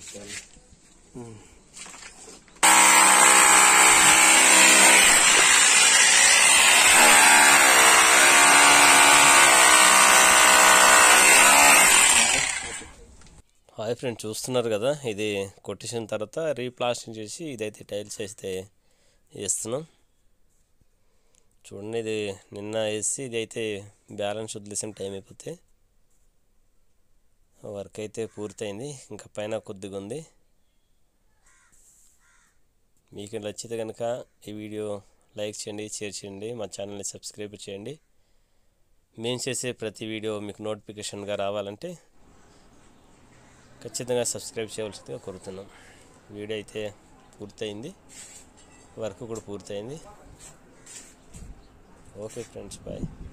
చూపిస్తాను hi friend చూస్తున్నారు కదా ఇది కొట్టేసిన తర్వాత రీప్లాస్టింగ్ చేసి ఇదైతే టైల్స్ వేస్తే వేస్తున్నాం చూడండి ఇది నిన్న వేసి ఇది అయితే బ్యాలెన్స్ వదిలేసిన టైం అయిపోతే వర్క్ అయితే పూర్తయింది ఇంకా పైన కొద్దిగా ఉంది మీకు నచ్చితే కనుక ఈ వీడియో లైక్ చేయండి షేర్ చేయండి మా ఛానల్ని సబ్స్క్రైబ్ చేయండి మేము చేసే ప్రతి వీడియో మీకు నోటిఫికేషన్గా రావాలంటే ఖచ్చితంగా సబ్స్క్రైబ్ చేయవలసిందిగా కోరుతున్నాం వీడియో అయితే పూర్తయింది వర్క్ కూడా పూర్తయింది ఓకే ఫ్రెండ్స్ బాయ్